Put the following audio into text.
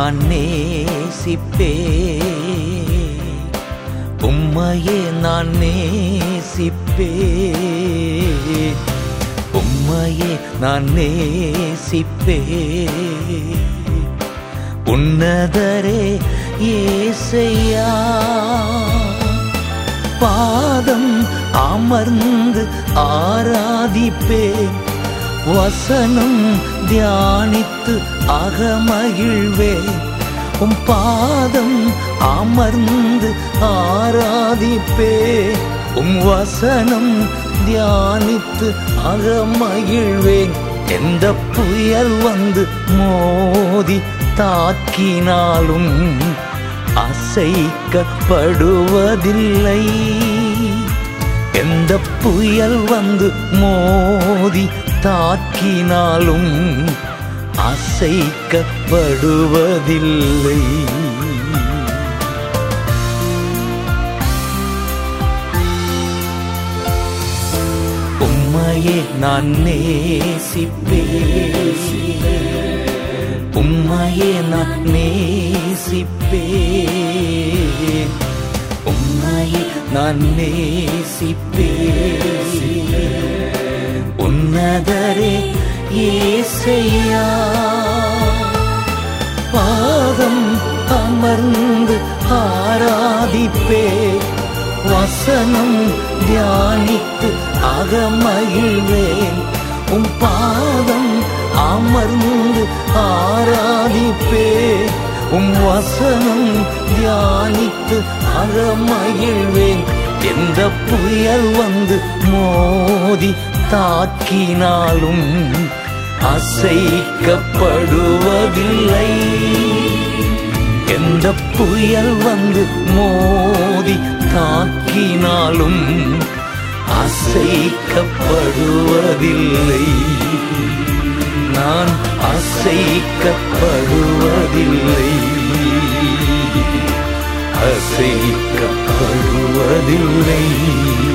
நான் நேசிப்பே உம்மையே நான் நேசிப்பே உம்மையே நான் நேசிப்பே உன்னதரே ஏசையா பாதம் அமர்ந்து ஆராதிப்பேன் வசனம் தியானித்து அகமகிழ்வேன் உம் பாதம் அமர்ந்து ஆராதிப்பே உம் வசனம் தியானித்து அகமகிழ்வேன் எந்த புயல் வந்து மோதி தாக்கினாலும் அசைக்கப்படுவதில்லை எந்த புயல் வந்து மோதி தாக்கினாலும் அசைக்கப்படுவதில்லை உம்மையே நான் நேசிப்பேன் உம்மையே நான் நேசிப்பேன் உம்மையே நான் நேசிப்பேன் உன்னதரே ஏசையா பாதம் அமர்ந்து ஆராதிப்பே வசனம் தியானித்து அகமகிழ்வேன் உம் பாதம் அமர்ந்து ஆராதிப்பே உம் வசனம் தியானித்து அகமகிழ்வேன் எந்த புயல் வந்து மோதி தாக்கினாலும் அசைக்கப்படுவதில்லை எந்த புயல் வந்து மோதி தாக்கினாலும் அசைக்கப்படுவதில்லை நான் அசைக்கப்படுவதில்லை அசைக்கப்படுவதில்லை